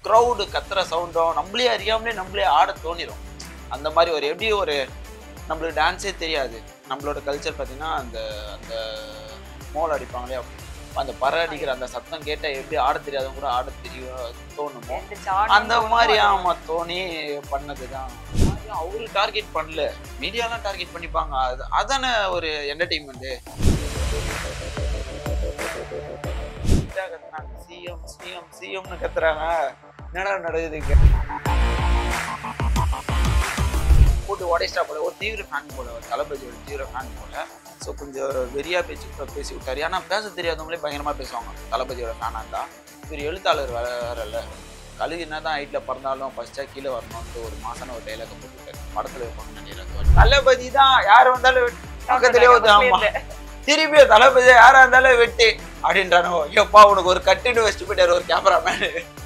Crowd கத்துற சவுண்டும் நம்மளே அறியாமலே நம்மளே ஆட தோணிரும் அந்த மாதிரி ஒரு எப்படி ஒரு நம்மளுக்கு டான்ஸே தெரியாது நம்மளோட கல்ச்சர் பார்த்தீங்கன்னா அந்த அந்த மோல் அடிப்பாங்களே அந்த பறை அடிக்கிற அந்த சத்தம் கேட்டால் எப்படி ஆட தெரியாதவங்க கூட ஆட தெரியும் தோணுமோ எந்திரிச்சு ஆடணும் அந்த தோணும். மாதிரி ஆமா தோணி பண்ணது தான் அவரு டார்கெட் பண்ணல மீடியாலாம் டார்கெட் பண்ணிப்பாங்க அது அதானே ஒரு என்டர்டெயின்மெண்ட்டு சிஎம் சிஎம் சிஎம்னு கத்துறாங்க என்னடா நடக்குதுங்க போட்டு உடைச்சிட்டா போல ஒரு தீவிர ஃபேன் போல ஒரு தளபதியோட தீவிர ஃபேன் போல ஸோ கொஞ்சம் வெறியா பேச்சு பேசி விட்டாரு ஏன்னா பேச தெரியாதவங்களே பயங்கரமா பேசுவாங்க தளபதியோட ஃபேனாக இருந்தா இவர் எழுத்தாளர் வேற வேறல்ல கழுகு என்ன தான் ஹைட்ல பிறந்தாலும் ஃபர்ஸ்டா கீழே வரணும்னு ஒரு மாசான ஒரு டைலாக் போட்டுருக்காரு படத்துல வைப்பாங்க நினைக்கிறேன் தளபதி தான் யார் வந்தாலும் வெட்டு. பக்கத்துலயே வந்து ஆமா திருப்பி தளபதி யாரா இருந்தாலும் வெட்டு அப்படின்றானோ ஐயோப்பா உனக்கு ஒரு கட்டுன்னு வச்சுட்டு போயிட்டாரு ஒரு கேமராமேன்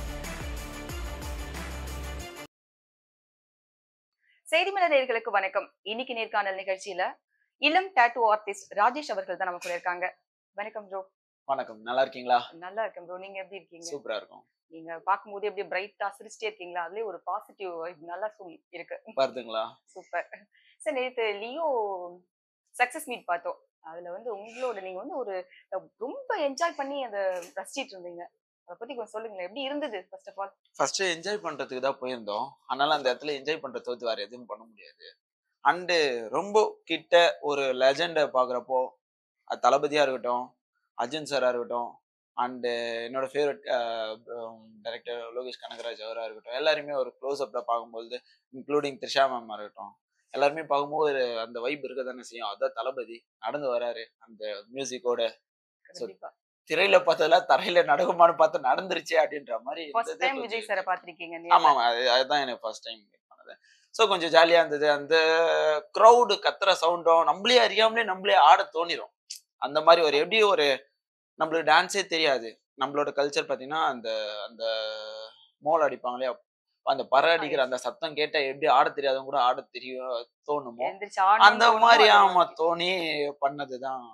செய்தி மலர் நேயர்களுக்கு வணக்கம் இன்னைக்கு நேர்காணல் நிகழ்ச்சியில இளம் டாட்டூ ஆர்டிஸ்ட் ராஜேஷ் அவர்கள் தான் நமக்கு இருக்காங்க வணக்கம் ப்ரோ வணக்கம் நல்லா இருக்கீங்களா நல்லா இருக்கேன் ப்ரோ நீங்க எப்படி இருக்கீங்க சூப்பரா இருக்கும் நீங்க பார்க்கும்போது அப்படியே பிரைட்டா சிரிச்சிட்டே இருக்கீங்களா அதுலயே ஒரு பாசிட்டிவ் நல்லா சொல் இருக்கு வருதுங்களா சூப்பர் சார் நேத்து லியோ சக்சஸ் மீட் பார்த்தோம் அதுல வந்து உங்களோட நீங்க வந்து ஒரு அஹ், ரொம்ப என்ஜாய் பண்ணி அதை ரசிச்சிட்டு இருந்தீங்க அதை பத்தி கொஞ்சம் சொல்லுங்களேன் எப்படி இருந்தது first of all first enjoy பண்றதுக்கு தான் போயிருந்தோம் அதனால அந்த இடத்துல என்ஜாய் பண்ற தவிர்த்து வேற எதுவும் பண்ண முடியாது அண்டு ரொம்ப கிட்ட ஒரு லெஜெண்டை பாக்குறப்போ அது தளபதியா இருக்கட்டும் அர்ஜுன் சாரா இருக்கட்டும் அண்டு என்னோட ஃபேவரட் டைரக்டர் லோகேஷ் கனகராஜ் அவரா இருக்கட்டும் எல்லாருமே ஒரு க்ளோஸ் அப்ல பார்க்கும்போது இன்க்ளூடிங் த்ரிஷா மேம் இருக்கட்டும் எல்லாருமே பார்க்கும்போது ஒரு அந்த வைப் இருக்க தானே செய்யும் அதான் தளபதி நடந்து வராரு அந்த மியூசிக்கோட கண்டிப்பா திரையில பார்த்ததுல தரையில நடக்குமான்னு பார்த்து நடந்துருச்சு அப்படின்ற மாதிரி ஃபர்ஸ்ட் இருந்தது டைம் கொஞ்சம் விஜய் சாரை பாத்திருக்கீங்க ஆமா ஆமா அது அதுதான் எனக்கு ஃபர்ஸ்ட் டைம் பண்ணது ஸோ கொஞ்சம் ஜாலியா இருந்தது அந்த க்ரௌடு கத்துற சவுண்டும் நம்மளே அறியாமலே நம்மளே ஆட தோணிரும் அந்த மாதிரி ஒரு எப்படி ஒரு நம்மளுக்கு டான்ஸே தெரியாது நம்மளோட கல்ச்சர் பார்த்தீங்கன்னா அந்த அந்த மோல் அடிப்பாங்களே அந்த பறை அடிக்கிற அந்த சத்தம் கேட்டா எப்படி ஆட தெரியாதவங்க கூட ஆட தெரியும் தோணுமோ எந்திரிச்சு ஆடணும் அந்த தோணும், மாதிரி அது ஆமா தோணி பண்ணதுதான்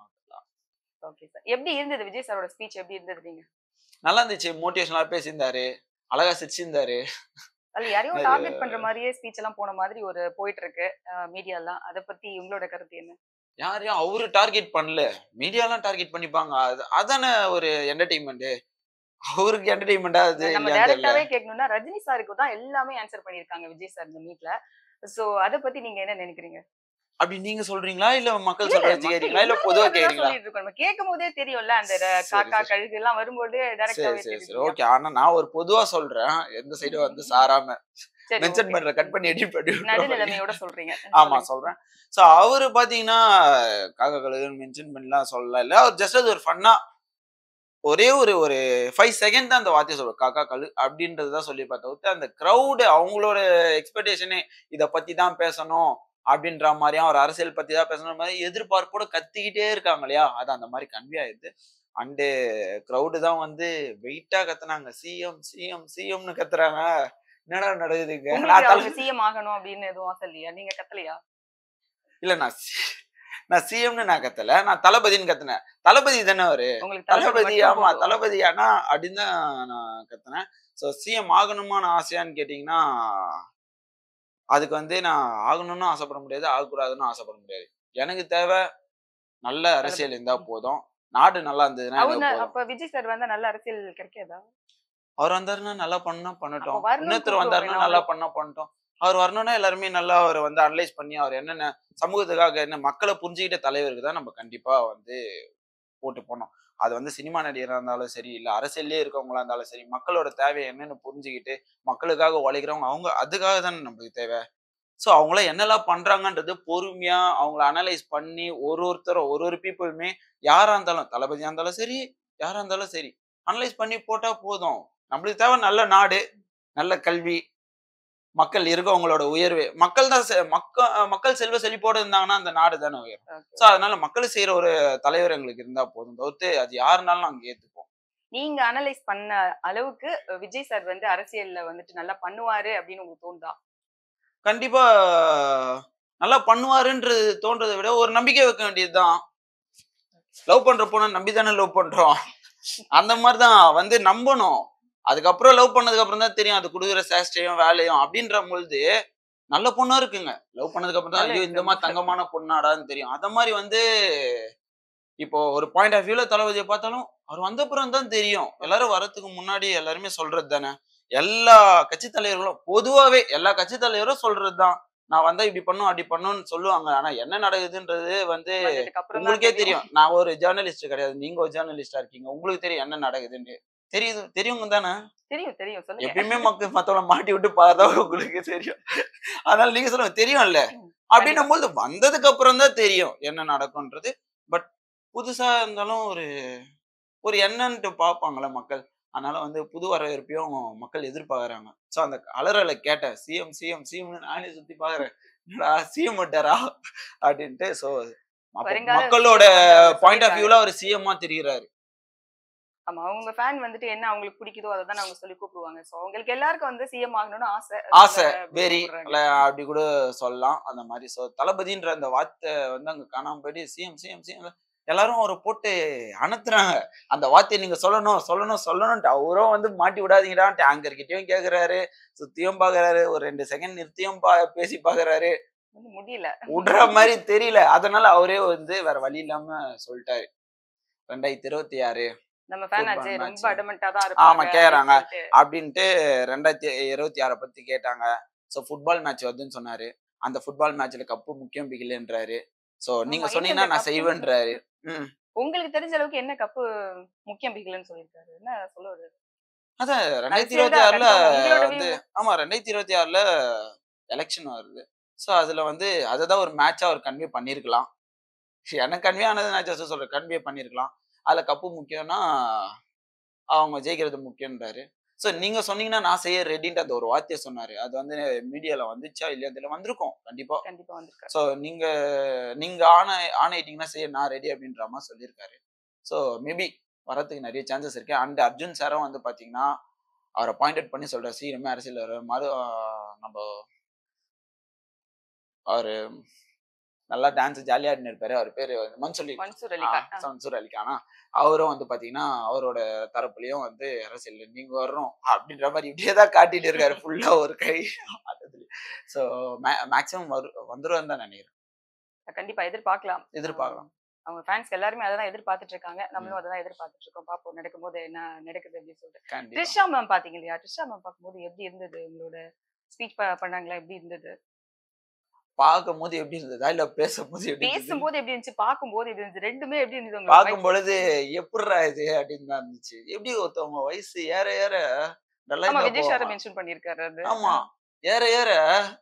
ஓகே சார் எப்படி இருந்தது விஜய் சாரோட ஸ்பீச் எப்படி இருந்தது நீங்க நல்லா இருந்துச்சு மோட்டிவேஷனலா பேசியிருந்தாரு அழகா சிரிச்சிருந்தாரு அதுல யாரையும் அது- டார்கெட் பண்ற மாதிரியே ஸ்பீச் எல்லாம் போன மாதிரி ஒரு போயிட்டு இருக்கு மீடியா எல்லாம் அத பத்தி உங்களோட கருத்து என்ன யாரையும் அவரு டார்கெட் பண்ணல மீடியாலாம் டார்கெட் பண்ணிப்பாங்க அது அதானே ஒரு என்டர்டெயின்மெண்ட் அவருக்கு என்டர்டெயின்மெண்டா அது நம்ம இல்லையான்னு தெரியல டைரக்டாவே கேட்கணும்னா ரஜினி சாருக்கு தான் எல்லாமே ஆன்சர் பண்ணிருக்காங்க விஜய் சார் இந்த மீட்ல சோ அத பத்தி நீங்க என்ன நினைக்கிறீங்க அப்படி நீங்க சொல்றீங்களா இல்ல மக்கள் இல்ல, சொல்றது மக்கள் கேக்குறீங்களா இல்ல எல்லாரும் பொதுவா அதுதான் கேக்குறீங்களா சொல்லிட்டு இருக்கோம். நம்ம கேட்கும் போதே தெரியும்ல அந்த ர- சரி, காக்கா சரி. கழுகு எல்லாம் வரும்போது சரி டைரக்டாவே சரி சரி தெரியும் ஓகே ஆனா நான் ஒரு பொதுவா சொல்றேன் எந்த சைடும் வந்து சாராம சரி மென்ஷன் okay. பண்ற கட் பண்ணி எடிட் பண்ணி விட்டுறேன். நடுநிலைமையோட சொல்றீங்க ஆமா சொல்றேன் சோ அவரு பாத்தீங்கன்னா காக்கா கழுகுன்னு மென்ஷன் பண்ணலாம் சொல்லல இல்ல அவர் ஜஸ்ட் அது ஒரு ஃபன்னா ஒரே ஒரு ஒரு ஃபைவ் செகண்ட் தான் அந்த வார்த்தையை சொல்லுவோம் காக்கா கழு அப்படின்றது தான் சொல்லி பார்த்தா அந்த க்ரௌடு அவங்களோட எக்ஸ்பெக்டேஷனே இதை பத்தி தான் பேசணும் அப்படின்ற மாதிரியா ஒரு அரசியல் பத்தி தான் பேசணும் மாதிரி எதிர்பார்ப்போட கத்திக்கிட்டே இருக்காங்க இல்லையா அது அந்த மாதிரி கன்வே ஆயிடுது அண்டு க்ரௌடு தான் வந்து வெயிட்டா கத்துனாங்க சிஎம் சிஎம் சிஎம்னு கத்துறாங்க என்னடா நடக்குதுங்க நான் உங்களுக்கு தலை- அவங்க சிஎம் ஆகணும் அப்படின்னு எதுவும் ஆசை இல்லையா நீங்க கத்தலையா இல்ல நான் சி- நான் சிஎம்னு நான் கத்தல நான் தளபதின்னு கத்துனேன் தளபதி தானே அவரு உங்களுக்கு தளபதி மட்டும் ஆமா போதும். தளபதி ஆனா அப்படின்னு தான் நான் கத்துனேன் ஸோ சிஎம் ஆகணுமான்னு ஆசையான்னு கேட்டிங்கன்னா அதுக்கு வந்து நான் ஆகணும்னு ஆசைப்பட முடியாது ஆகக்கூடாதுன்னு ஆசைப்பட முடியாது எனக்கு தேவை நல்ல அரசியல் இருந்தா போதும் நாடு நல்லா இருந்ததுன்னா அவங்க எனக்கு போதும் அப்ப விஜய் சார் வந்தா நல்ல அரசியல் கிடைக்காதா அவர் வந்தாருன்னா நல்லா பண்ணா பண்ணட்டும் அப்ப வரணும்னு இன்னொருத்தர் கூப்பிடுவோம் வந்தாருன்னா வேணா நல்லா பண்ணா பண்ணட்டும் அவர் வரணும்னா எல்லாருமே நல்லா அவர் வந்து அனலைஸ் பண்ணி அவர் என்னென்ன சமூகத்துக்காக என்ன மக்களை புரிஞ்சுக்கிட்ட தலைவருக்கு தான் நம்ம கண்டிப்பா வந்து போட்டு போனோம் அது வந்து சினிமா நடிகராக இருந்தாலும் சரி இல்லை அரசியல்லே இருக்கவங்களா இருந்தாலும் சரி மக்களோட தேவை என்னன்னு புரிஞ்சுக்கிட்டு மக்களுக்காக உழைக்கிறவங்க அவங்க அதுக்காக தானே நம்மளுக்கு தேவை ஸோ அவங்கள என்னெல்லாம் பண்றாங்கன்றது பொறுமையா அவங்கள அனலைஸ் பண்ணி ஒரு ஒருத்தரும் ஒரு ஒரு பீப்புளுமே யாரா இருந்தாலும் தளபதியா இருந்தாலும் சரி யாரா இருந்தாலும் சரி அனலைஸ் பண்ணி போட்டா போதும் நம்மளுக்கு தேவை நல்ல நாடு நல்ல கல்வி மக்கள் இருக்கவங்களோட உயர்வு மக்கள் தான் செ- மக்க மக்கள் செல்வ செழிப்போட இருந்தாங்கன்னா அந்த நாடு தானே உயரும் Okay. ஸோ அதனால மக்கள் செய்யற ஒரு தலைவர் எங்களுக்கு இருந்தா போதும் தவிர்த்து அது யாருனாலும் நாங்க ஏத்துப்போம் நீங்க அனலைஸ் பண்ண அளவுக்கு விஜய் சார் வந்து அரசியல்ல வந்துட்டு நல்லா பண்ணுவாரு அப்படின்னு உங்களுக்கு தோணுதா கண்டிப்பா நல்லா பண்ணுவாருன்றது தோன்றதை விட ஒரு நம்பிக்கை வைக்க வேண்டியதுதான் லவ் பண்ற பொண்ணை நம்பி தானே லவ் பண்றோம் அந்த மாதிரிதான் வந்து நம்பணும் அதுக்கப்புறம் லவ் பண்ணதுக்கு அப்புறம் தான் தெரியும் அது கொடுக்குற சேஷ்டையும் வேலையும் அப்படின்ற பொழுது நல்ல பொண்ணா இருக்குங்க லவ் பண்ணதுக்கு அப்புறம் தான் நல்ல ஐயோ இந்த மாதிரி தங்கமான பொண்ணாடான்னு தெரியும் அத மாதிரி வந்து இப்போ ஒரு பாயிண்ட் ஆஃப் வியூல தளபதியை பார்த்தாலும் அவர் வந்த அப்புறம் தான் தெரியும் எல்லாரும் வரதுக்கு முன்னாடி எல்லாருமே சொல்றது தானே எல்லா கட்சி தலைவர்களும் பொதுவாவே எல்லா கட்சி தலைவரும் சொல்றதுதான் நான் வந்தா இப்படி பண்ணும் அப்படி பண்ணுன்னு சொல்லுவாங்க ஆனா என்ன நடக்குதுன்றது வந்து வந்ததுக்கு அப்புறம் தான் உங்களுக்கே தெரியும் நான் ஒரு ஜேர்னலிஸ்ட் கிடையாது நீங்க ஒரு ஜேர்னலிஸ்டா இருக்கீங்க உங்களுக்கு தெரியும் என்ன நடக்குதுன்னு தெரியுது தெரியுங்க தானே தெரியும் தெரியும் சொல்லுங்க எப்பயுமே மக்கள் மத்தவங்கள மாட்டி விட்டு பார்த்தா உங்களுக்கு தெரியும் அதனால நீங்க சொல்லுங்க தெரியும்ல அப்படின்னும் போது வந்ததுக்கு அப்புறம் தான் தெரியும் என்ன நடக்கும்ன்றது பட் புதுசா இருந்தாலும் ஒரு ஒரு என்னன்ட்டு பார்ப்பாங்கல்ல மக்கள் அதனால வந்து புது வரவேற்பையும் மக்கள் எதிர்பார்க்கறாங்க ஸோ அந்த அலறலை கேட்டேன் சிஎம் சிஎம் சிஎம் நானே சுத்தி பாக்குறேன் என்னடா சிஎம் விட்டாரா அப்படின்ட்டு ஸோ வருங்கால மக்களோட CM பாயிண்ட் ஆஃப் சொல்லிட்டாரு. வியூல அவர் சிஎம்மா தெரிகிறாரு ஆமா அவங்க ஃபேன் வந்துட்டு என்ன அவங்களுக்கு பிடிக்குதோ அதை தான் அவங்க சொல்லி கூப்பிடுவாங்க சோ அவங்களுக்கு எல்லாருக்கும் வந்து சிஎம் ஆகணும்னு ஆசை ஆசை அதனால அப்படி வெறி கூப்பிடுறாங்க. அப்படி கூட சொல்லலாம் அந்த மாதிரி ஸோ தளபதின்ற அந்த வார்த்தை வந்து அங்க காணாம போயிட்டு சிஎம் சிஎம் சிஎம் எல்லாரும் அவரை போட்டு அனுத்துறாங்க அந்த வார்த்தையை நீங்க சொல்லணும் சொல்லணும் சொல்லணும்ட்டு அவரும் வந்து மாட்டி விடாதீங்கடா டேங்கர் கிட்டயும் கேக்குறாரு சுத்தியும் பாக்குறாரு ஒரு ரெண்டு செகண்ட் நிறுத்தியும் பா பேசி பாக்குறாரு வந்து முடியல விடுற மாதிரி தெரியல அதனால அவரே வந்து வேற வழி இல்லாம சொல்லிட்டாரு ரெண்டாயிரத்தி இருபத்தி ஆறு நம்ம ஃபேன் Football ஆச்சு match. ரொம்ப அடமெண்டா தான் ஆமா, கேக்குறாங்க. அப்படின்னு சொல்லிட்டு. அப்படின்ட்டு ரெண்டாயிரத்தி இருபத்தி ஆறை பத்தி கேட்டாங்க ஸோ ஃபுட்பால் மேட்ச் வருதுன்னு சொன்னாரு அந்த ஃபுட்பால் மேட்ச்ல கப்பு முக்கியம் பிகிலன்றாரு ஸோ நீங்க ஆமா, சொன்னீங்கன்னா எந்தெந்த நான் cup? செய்வேன்றாரு ம் உங்களுக்கு தெரிஞ்ச அளவுக்கு என்ன கப்பு முக்கியம் பிடிக்கலன்னு சொல்லியிருக்காரு என்ன சொல்ல வருது அதான் ரெண்டாயிரத்தி அரசியல் இருபத்தி தான் ஆறுல confirm. உங்களோட வந்து view? ஆமா ரெண்டாயிரத்தி இருபத்தி ஆறுல எலெக்ஷன் வருது ஸோ அதுல வந்து அதை தான் ஒரு மேட்சா அவர் கன்வே பண்ணியிருக்கலாம் எனக்கு கன்வே ஆனது நான் ஜஸ்ட் சொல்றேன் கன்வே பண்ணியிருக்கலாம் அதுல கப்பு முக்கியம்னா அவங்க ஜெயிக்கிறது முக்கியன்றாரு ஸோ நீங்க சொன்னீங்கன்னா நான் செய்ய ரெடின்ட்டு அந்த ஒரு வார்த்தையை சொன்னாரு அது வந்து மீடியால வந்துச்சா இல்லையா அதுல வந்திருக்கும் கண்டிப்பா கண்டிப்பா வந்திருக்காரு ஸோ நீங்க நீங்க ஆன ஆணையிட்டீங்கன்னா செய்ய நான் ரெடி அப்படின்ற மாதிரி சொல்லியிருக்காரு ஸோ மேபி வரதுக்கு நிறைய சான்சஸ் இருக்கு அண்ட் அர்ஜுன் சாரும் வந்து பாத்தீங்கன்னா அவரை பாயிண்ட் அவுட் பண்ணி சொல்றாரு சீக்கிரமே அரசியல் வர மறு ஆஹ் நம்ம அவரு நல்லா டான்ஸ் ஜாலியா ஆடினு இருப்பாரு அவர் பேரு வந்து மன்சொல்லி மன்சூர் அலிகான் ஆ. மன்சூர் அலிகானா அவரும் வந்து பாத்தீங்கன்னா அவரோட தரப்புலயும் வந்து அரசியல் நீங்க வர்றோம் அப்படின்ற மாதிரி இப்படியே தான் காட்டிட்டு இருக்காரு ஃபுல்லா ஒரு கை ஸோ மேக்ஸிமம் வரு வந்துருவான்னு தான் நினைக்கிறேன் கண்டிப்பா எதிர்பார்க்கலாம் எதிர்பார்க்கலாம் அவங்க ஃபேன்ஸ் எல்லாருமே அதான் எதிர்பார்த்துட்டு இருக்காங்க நம்மளும் அதான் எதிர்பார்த்துட்டு இருக்கோம் பாப்போம் நடக்கும்போது என்ன நடக்குது அப்படின்னு சொல்லிட்டு கண்டிப்பா ட்ரிஷா மேம் பாத்தீங்க இல்லையா ட்ரிஷா மேம் பார்க்கும்போது எப்படி இருந்தது உங்களோட ஸ்பீச் பண்ணாங்களா எப்படி இருந்தது பார்க்கும் போது எப்படி இருந்ததா இல்ல பேசும்போது எப்படி இருந்தது பேசும்போது எப்படி இருந்துச்சு பார்க்கும்போது எப்படி இருந்துச்சு ரெண்டுமே எப்படி இருந்தது உங்களுக்கு பார்க்கும் பொழுது எப்படிடா இது அப்படின்னு தான் இருந்துச்சு எப்படி ஒருத்தவங்க வயசு ஏற ஏற நல்லா ஆமா இருந்தா விஜய் சார போவாங்க. மென்ஷன் பண்ணிருக்காரு அது ஆமா ஏற ஏற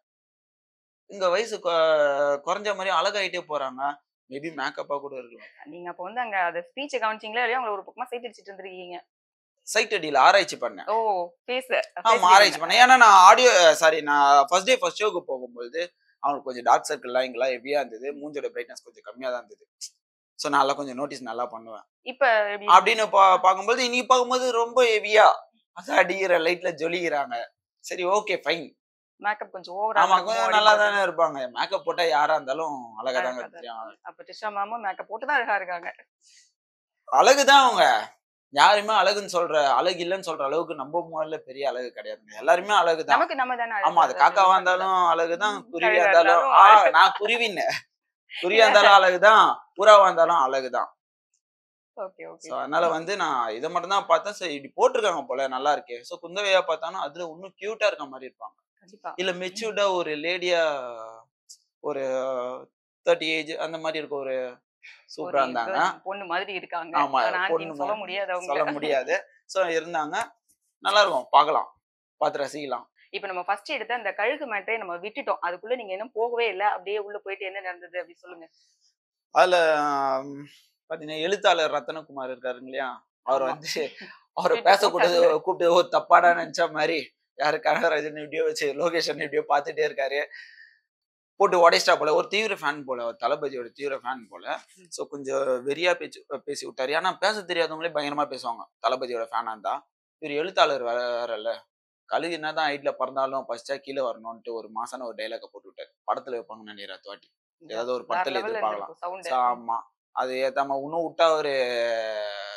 இங்க வயசு கொ- குறைஞ்ச மாதிரி அழகாயிட்டே போறாங்க மேபி மேக்கப்பா கூட இருக்கலாம் நீங்க அப்ப வந்து அங்க அந்த ஸ்பீச்சை கவனிச்சீங்களா இல்லையா உங்களை ஒரு பக்கமா சைட் அடிச்சிட்டு இருந்திருக்கீங்க சைட் அடியில ஆராய்ச்சி பண்ணேன் ஓ பேச ஆமா ஆராய்ச்சி பண்ணேன் ஏன்னா நான் ஆடியோ சாரி நான் ஃபர்ஸ்ட் டே ஃபர்ஸ்ட் ஷோக்கு போகும்போது அவங்களுக்கு கொஞ்சம் டார்க் சர்க்கிள்லாம் இங்கெல்லாம் ஹெவியா இருந்தது மூஞ்சோட பிரைட்னஸ் கொஞ்சம் கம்மியா தான் இருந்தது ஸோ நான் எல்லாம் கொஞ்சம் நோட்டீஸ் நல்லா பண்ணுவேன் இப்ப எப்படி அப்படின்னு பா பார்க்கும்போது இன்னைக்கு பார்க்கும்போது ரொம்ப ஹெவியா அது அடிக்கிற லைட்ல ஜொலிக்கிறாங்க சரி ஓகே ஃபைன் மேக்கப் கொஞ்சம் ஓவரா ஆமா கொஞ்சம் நல்லா தானே இருப்பாங்க மேக்கப் போட்டா யாரா இருந்தாலும் அழகா தாங்க அழகா தெரியும் அப்ப ட்ரிஷா மாமும் மேக்கப் போட்டு தான் அழகா இருக்காங்க அழகுதான் அவங்க யாருமே அழகுன்னு சொல்ற அழகு இல்லைன்னு சொல்ற அளவுக்கு நம்ம முதல்ல பெரிய அழகு கிடையாதுங்க எல்லாருமே அழகுதான் நமக்கு நம்ம தானே ஆமா அது காக்காவா இருந்தாலும் அழகுதான் ம், குருவியா கழுகா இருந்தாலும் இருந்தாலும் ஆ அழகு. நான் குருவின்னு குருவியா இருந்தாலும் அழகுதான் புறாவா இருந்தாலும் அழகுதான் ஓகே ஓகே ஸோ அதனால வந்து நான் இதை மட்டும் தான் பார்த்தேன் சரி இப்படி போட்டிருக்காங்க போல நல்லா இருக்கே ஸோ குந்தவையா பார்த்தாலும் அதுல இன்னும் கியூட்டா இருக்க மாதிரி இருப்பாங்க கண்டிப்பா இல்ல மெச்சூர்டா ஒரு லேடியா ஒரு தேர்ட்டி ஏஜ் அந்த மாதிரி இருக்க ஒரு சூப்பரா ஒரு இருந்தாங்க girl, பொண்ணு மாதிரி இருக்காங்க ஆமா, ஆனா பொண்ணு ஆன்டின்னு சொல்ல மாதிரி. முடியாது அவங்க சொல்ல முடியாது ஸோ இருந்தாங்க நல்லா இருக்கும் பார்க்கலாம் பார்த்து ரசிக்கலாம் இப்ப நம்ம ஃபர்ஸ்ட் எடுத்த அந்த கழுகு மேட்டை நம்ம விட்டுட்டோம் அதுக்குள்ள நீங்க இன்னும் போகவே இல்ல அப்படியே உள்ள போயிட்டு என்ன நடந்தது அப்படி சொல்லுங்க அதுல ஆம், பாத்தீங்கன்னா எழுத்தாளர் ரத்தனகுமார் இருக்காரு இல்லையா அவர் ஆமா. வந்து அவரை வீட்டு பேச போட்டாரு. கூப்பிட்டு கூப்பிட்டு ஒரு தப்பாடா நினைச்ச மாதிரி யாரு கனகராஜன் இப்படியோ வச்சு லோகேஷன் இப்படியோ பார்த்துட்டே இருக்காரு போட்டு உடைச்சிட்டா போல ஒரு தீவிர ஃபேன் போல ஒரு தளபதியோட தீவிர ஃபேன் போல ஸோ கொஞ்சம் வெறியா பேச்சு பேசி விட்டாரு ஏன்னா பேச தெரியாதவங்களே பயங்கரமா பேசுவாங்க தளபதியோட ஃபேனா இருந்தா இவர் எழுத்தாளர் வேற வேறல்ல கழுகு என்னதான் ஹைட்ல பிறந்தாலும் ஃபர்ஸ்டா கீழே வரணும்ட்டு ஒரு மாசான ஒரு டைலாக போட்டு விட்டாரு படத்துல வைப்பாங்கன்னு நினைக்கிறேன் அடுத்த வாட்டி ஏதாவது ஒரு வேற படத்துல level ல எதிர்பார்க்கலாம் இருந்திருக்கும் sound. So, ஆமா அது ஏத்தாம இன்னும் விட்டா ஒரு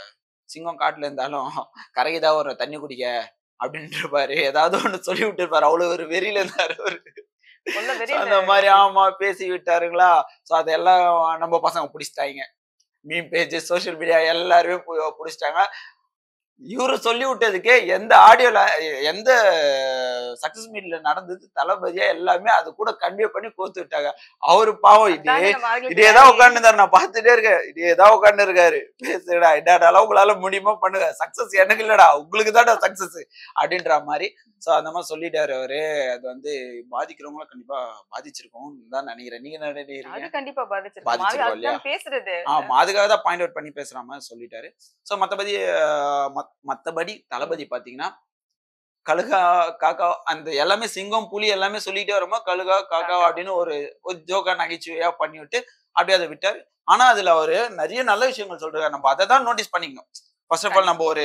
சிங்கம் காட்டுல இருந்தாலும் கரைக்கு தான் ஒரு தண்ணி குடிக்க அப்படின்ட்டு இருப்பாரு ஏதாவது ஒண்ணு சொல்லி விட்டு இருப்பாரு அவ்வளவு ஒரு வெறியில இருந்தாரு அவரு கொல்ல So, வெறியில அந்த மாதிரி ஆமா பேசி விட்டாருங்களா சோ அதெல்லாம் நம்ம பசங்க பிடிச்சிட்டாங்க மீன் பேஜ் சோஷியல் மீடியா எல்லாருமே பு- பிடிச்சிட்டாங்க இவரு சொல்லி விட்டதுக்கே எந்த ஆடியோல எந்த சக்சஸ் மீட்ல நடந்தது தளபதியா எல்லாமே அது கூட கன்வே பண்ணி கோத்து விட்டாங்க அவரு பாவம் இதே அதானே நம்ம ஆளுங்களுக்கு இதே தான் உட்காந்துருந்தாரு நான் பார்த்துட்டே இருக்கேன் இதே தான் உட்காந்து இருக்காரு பேசுடா என்னடா உங்களால முடியுமா பண்ணுங்க சக்சஸ் எனக்கு இல்லடா உங்களுக்கு தான்டா சக்சஸ் அப்படின்ற மாதிரி சோ அந்த மாதிரி சொல்லிட்டாரு அவரு அது வந்து பாதிக்கிறவங்கள கண்டிப்பா பாதிச்சிருக்கோம் தான் நினைக்கிறேன் நீங்க என்ன நினைக்கிறீங்க அது கண்டிப்பா பாதிச்சிருக்கும் பாதிச்சிருக்கும் அது- அதுதான் பேசுறது ஆமா அதுக்காக தான் பாயிண்ட் அவுட் பண்ணி பேசுற மாதிரி சொல்லிட்டாரு சோ மத்தபடி அஹ், மத்- மத்தபடி தளபதி பாத்தீங்கன்னா கழுகா காக்கா அந்த எல்லாமே சிங்கம் புலி எல்லாமே சொல்லிட்டே வருமா கழுகா காக்கா காக்கா. அப்படின்னு ஒரு ஒரு ஜோக்கா நகைச்சுவையா பண்ணி விட்டு அப்படியே அதை விட்டாரு ஆனா அதுல அவரு நிறைய நல்ல விஷயங்கள் சொல்றாரு நம்ம அதை தான் நோட்டீஸ் பண்ணிக்கணும் ஃபர்ஸ்ட் ஆஃப் ஆல் நம்ம ஒரு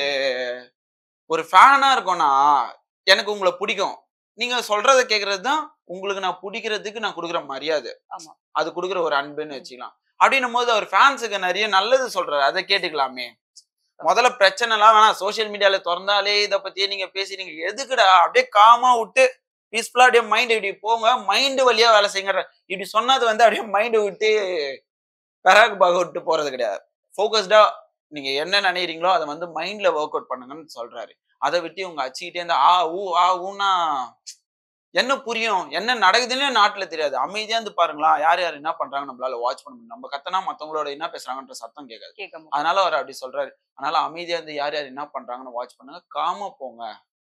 ஒரு ஃபேனா இருக்கோம்னா எனக்கு உங்களை பிடிக்கும் நீங்க சொல்றத கேக்குறது தான் உங்களுக்கு நான் பிடிக்கிறதுக்கு நான் கொடுக்குற மரியாதை ஆமா. அது கொடுக்குற ஒரு அன்புன்னு ம். வச்சுக்கலாம் அப்படின்னும் போது அவர் ஃபேன்ஸுக்கு நிறைய நல்லது சொல்றாரு அதை கேட்டுக்கலாமே முதல்ல பிரச்சனை எல்லாம் வேணாம் சோஷியல் மீடியால திறந்தாலே இதை பத்தியே நீங்க பேசுறீங்க எதுக்குடா அப்படியே காமா விட்டு பீஸ்ஃபுல்லா அப்படியே மைண்ட் இப்படி போங்க மைண்ட் வழியா வேலை செய்யுங்க இப்படி சொன்னது வந்து அப்படியே மைண்ட் விட்டு பெராக் பாக விட்டு போறது கிடையாது ஃபோக்கஸ்டா நீங்க என்ன நினைக்கிறீங்களோ அதை வந்து மைண்ட்ல ஒர்க் அவுட் பண்ணுங்கன்னு சொல்றாரு அதை விட்டு இவங்க அச்சுக்கிட்டே இருந்தா ஆ ஊ ஆ ஊன்னா என்ன புரியும் என்ன நடக்குதுன்னே நாட்டுல தெரியாது அமைதியா இருந்து பாருங்களா யார் யார் என்ன பண்றாங்க நம்மளால வாட்ச் பண்ண முடியும் நம்ம கத்தனா மத்தவங்களோட என்ன பேசுறாங்கன்ற சத்தம் கேட்காது கேட்க முடியும் அதனால அவர் அப்படி சொல்றாரு அதனால அமைதியா இருந்து யார் யார் என்ன பண்றாங்கன்னு வாட்ச் பண்ணுங்க காம போங்க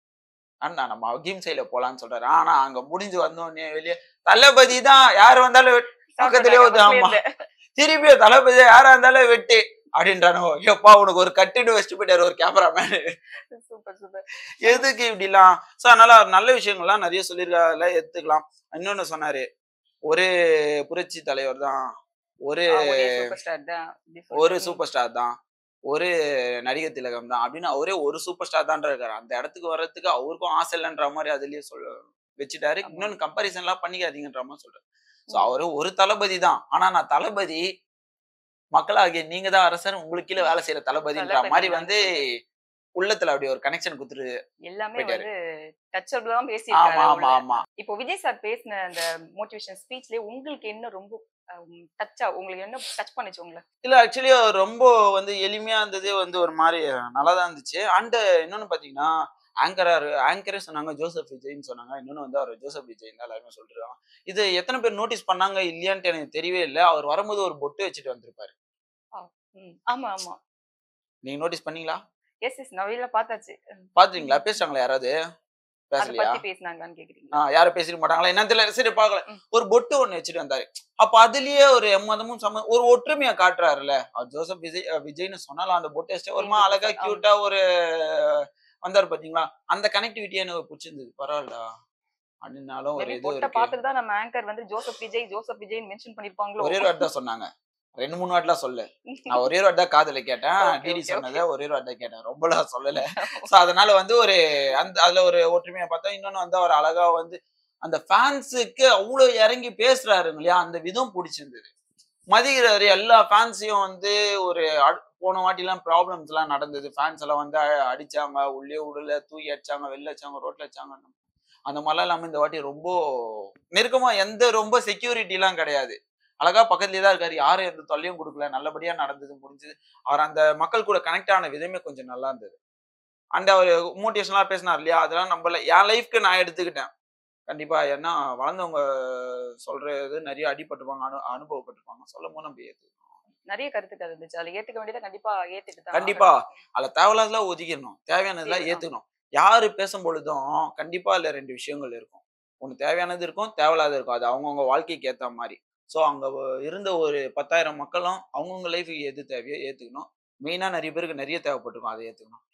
அண்ணா நம்ம அகிம்சையில போலான்னு சொல்றாரு ஆனா அங்க முடிஞ்சு வந்தோடனே வெளியே தளபதி தான் யார் வந்தாலும் வெட்- பக்கத்துலயே வந்து ஆமா திருப்பி தளபதி யாரா இருந்தாலும் வெட்டு அப்படின்றானோ எப்பா உனக்கு ஒரு கட்டுன்னு வச்சுட்டு போயிட்டாரு ஒரு கேமராமேன் சூப்பர் சூப்பர் எதுக்கு இப்படிலாம் சோ அதனால அவர் நல்ல விஷயங்கள்லாம் நிறைய சொல்லியிருக்காருல எடுத்துக்கலாம் இன்னொன்னு சொன்னாரு ஒரு புரட்சி தலைவர் தான் ஒரு சூப்பர் ஸ்டார் தான் இப்படி ஒரு சொல்லிட்டு. சூப்பர் ஸ்டார் தான் ஒரு நடிகர் திலகம் தான் அப்படின்னு அவரே ஒரு சூப்பர் ஸ்டார் தான் இருக்காரு அந்த இடத்துக்கு வர்றதுக்கு அவருக்கும் ஆசை இல்லைன்ற மாதிரி அதுலயே சொல்ல வச்சுட்டாரு ஆமா. இன்னொன்னு கம்பாரிசன் எல்லாம் பண்ணிக்காதீங்கன்ற மாதிரி சொல்றாரு சோ ம். அவரு ஒரு தளபதி தான் ஆனா நான் தளபதி மக்களாகிய நீங்க தான் அரசர் உங்களுக்கு கீழே வேலை செய்யற தளபதின்ற தளபதி மாதிரி தான் வந்து உள்ளத்துல அப்படி ஒரு கனெக்ஷன் குத்துரு எல்லாமே போயிட்டாரு. வந்து டச்சபிள் தான் ஆமா பேசியிருக்காரு ஆமா உள்ள. ஆமா இப்போ விஜய் சார் பேசின அந்த மோட்டிவேஷன் ஸ்பீச்லயே உங்களுக்கு என்ன ரொம்ப டச்சா உங்களுக்கு என்ன டச் பண்ணுச்சு உங்களை இல்ல ஆக்சுவலி ரொம்ப வந்து எளிமையா இருந்தது வந்து ஒரு மாதிரி நல்லா தான் இருந்துச்சு அண்ட் இன்னொன்னு பாத்தீங்கன்னா ஆங்கரா ஆங்கரே சொன்னாங்க ஜோசப் விஜய்னு சொன்னாங்க இன்னொன்னு வந்து அவர் ஜோசப் விஜய் தான் எல்லாருமே சொல்றாங்க இது எத்தனை பேர் நோட்டீஸ் பண்ணாங்க இல்லையான்ட்டு எனக்கு தெரியவே இல்லை அவர் வரும்போது ஒரு பொட்டு வச்சுட்டு வந்திருப்பாரு ம், ஆமா ஆமா நீங்க நோட்டீஸ் பண்ணீங்களா எஸ் எஸ் நவையில பார்த்தாச்சு பாத்தீங்களா பேசுறாங்களா யாராவது அதை பேசலையா பத்தி பேசினாங்களான்னு கேக்குறீங்களா ஆஹ் யாரும் பேசிக்க மாட்டாங்களா என்னன்னு தெரியல சரி பார்க்கல ம். ஒரு பொட்டு ஒண்ணு வச்சுட்டு வந்தாரு அப்ப அதுலயே ஒரு எம்மதமும் சம ஒரு ஒற்றுமையா காட்டுறாருல்ல அவர் ஜோசப் விஜய் அஹ் விஜய்னு சொன்னாலும் அந்த பொட்டு வச்சுட்டு ஒரு மாதிரி அழகா ஆமா. கியூட்டா ஒரு வந்தாரு பாத்தீங்களா அந்த கனெக்டிவிட்டி எனக்கு பிடிச்சிருந்தது பரவாயில்லடா அப்படின்னாலும் ஒரு மேபி இது பொட்டை இருக்கு பார்த்துட்டு தான் நம்ம ஆங்கர் வந்து Joseph Vijay Joseph Vijay mention பண்ணிருப்பாங்களோ ஒரே ஒரு வாட்டி தான் சொன்னாங்க ரெண்டு மூணு வாட்டிலாம் சொல்ல நான் ஒரே ஒரு வாட்டி தான் காதுல கேட்டேன் Okay, டிடி okay, சொன்னதை ஒரே ஒரு வாட்டி தான் கேட்டேன் ரொம்பலாம் சொல்லல சோ அதனால வந்து ஒரு அந்த அதுல ஒரு ஒற்றுமையா பார்த்தா இன்னொன்னு வந்து அவர் அழகா வந்து அந்த ஃபேன்ஸுக்கு அவ்வளவு இறங்கி பேசுறாரு இல்லையா அந்த விதம் பிடிச்சிருந்தது மதிக்கிறாரு எல்லா ஃபேன்ஸையும் வந்து ஒரு அடு- போன வாட்டி எல்லாம் ப்ராப்ளம்ஸ் எல்லாம் நடந்தது ஃபேன்ஸ் எல்லாம் வந்து அ- அடிச்சாங்க உள்ளே உடல தூக்கி அடிச்சாங்க வெளில வச்சாங்க ரோட்ல வச்சாங்க அந்த மாதிரிலாம் இல்லாம இந்த வாட்டி ரொம்ப நெருக்கமா எந்த ரொம்ப செக்யூரிட்டி எல்லாம் கிடையாது அழகா பக்கத்துலயே தான் இருக்காரு யாரும் எந்த தொல்லையும் கொடுக்கல நல்லபடியா நடந்தது முடிஞ்சது அவர் அந்த மக்கள் கூட கனெக்ட் ஆன விதமே கொஞ்சம் நல்லா இருந்தது அண்ட் அவர் மோட்டிவேஷன்லாம் பேசினார் இல்லையா அதெல்லாம் நம்மள என் லைஃப்க்கு நான் எடுத்துக்கிட்டேன் கண்டிப்பா ஏன்னா வளர்ந்தவங்க சொல்றது நிறைய அடிபட்டுப்பாங்க அனு அனுபவப்பட்டிருப்பாங்க சொல்லும் போது நம்ம ஏத்து நிறைய கருத்துக்கள் இருந்துச்சு அதுல ஏத்துக்க வேண்டியதை கண்டிப்பா ஏத்துட்டு தான் கண்டிப்பா அதுல தேவையில்லாதெல்லாம் ஒதுக்கிடணும் தேவையானதெல்லாம் சரி, ஆ. ஏத்துக்கணும் யாரு பேசும் பொழுதும் கண்டிப்பா அதுல ரெண்டு விஷயங்கள் இருக்கும் ஒண்ணு தேவையானது இருக்கும் தேவையில்லாத இருக்கும் அது அவங்கவுங்க வாழ்க்கைக்கு ஏத்த மாதிரி ஸோ அங்க வ- இருந்த ஒரு பத்தாயிரம் மக்களும் அவங்கவுங்க லைஃபுக்கு எது தேவையோ ஏத்துக்கணும் மெயினா நிறைய பேருக்கு நிறைய தேவைப்பட்டிருக்கும் அதை ஏத்துக்கணும்